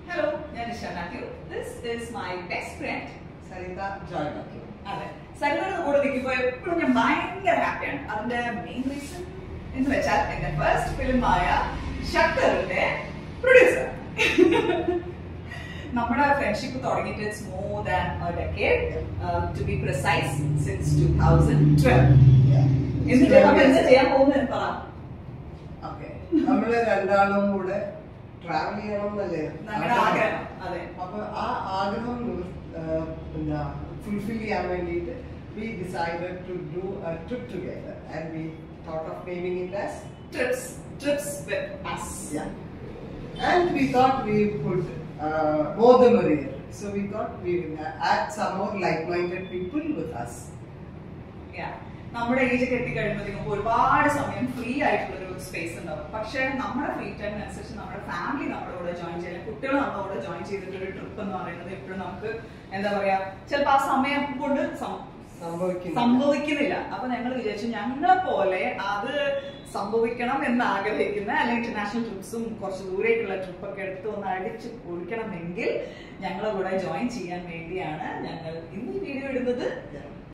Hello ഞാൻ Nisha Mathew this is my best friend Saritha Joy Mathew അതെ സരിതയുടെ കൂടെ നിൽക്കുമ്പോൾ എപ്പോഴും ഞാൻ ഭയങ്കര ഹാപ്പിയാണ് അതിന്റെ മെയിൻ റീസൺ എന്ന് വെച്ചാൽ എന്റെ ഫസ്റ്റ് ഫിലിമായ ഷട്ടറിന്റെ പ്രൊഡ്യൂസർ നമ്മുടെ ഫ്രണ്ട്ഷിപ്പ് തുടങ്ങിയിട്ട് it's more than a decade to be precise since two thousand twelve എന്നിട്ട് നമ്മൾ എന്താ ചെയ്യാൻ പോകുന്നത് പറ ഓക്കെ നമ്മള് രണ്ടാളും കൂടെ ട്രാവൽ ചെയ്യണം എന്നല്ലേ നമ്മുടെ ആഗ്രഹം അതെ അപ്പൊ ആ ആഗ്രഹം ആ, പിന്നെ ഫുൾഫിൽ ചെയ്യാൻ വേണ്ടിയിട്ട് we decided to do trip together and we thought of naming it as trips trips with us Yeah. And we thought we would uh, more the merrier. So we thought we would add some more like-minded people with us. Yeah. നമ്മുടെ age ഒക്കെ എത്തിക്കഴിയുമ്പോഴത്തേക്കും ഒരുപാട് സമയം free ആയിട്ടുള്ള ഒരു space ഉണ്ടാവും പക്ഷെ നമ്മുടെ ഫ്രീ ടൈമിനനുസരിച്ച് നമ്മുടെ ഫാമിലി നമ്മുടെ കൂടെ ജോയിൻ ചെയ്യാൻ കുട്ടികൾ നമ്മുടെ കൂടെ ജോയിൻ ചെയ്തിട്ട് ഒരു ട്രിപ്പ് എന്ന് പറയുന്നത് എപ്പോഴും നമുക്ക് എന്താ പറയാ ചിലപ്പോൾ ആ സമയം കൊണ്ട് സം- സംഭവിക്കുന്നില്ല. സംഭവിക്കുന്നില്ല അപ്പൊ ഞങ്ങൾ വിചാരിച്ചു ഞങ്ങളെ പോലെ അത് സംഭവിക്കണം എന്ന് ആഗ്രഹിക്കുന്ന അല്ലെങ്കിൽ ഇന്റർനാഷണൽ ട്രിപ്സും കുറച്ച് ദൂരേക്കുള്ള ട്രിപ്പ് ഒക്കെ എടുത്ത് ഒന്ന് അടിച്ച് പൊളിക്കണമെങ്കിൽ ഞങ്ങളെ കൂടെ ജോയിൻ ചെയ്യാൻ വേണ്ടിയാണ് ഞങ്ങൾ ഇന്ന് ഈ വീഡിയോ ഇടുന്നത് Yeah.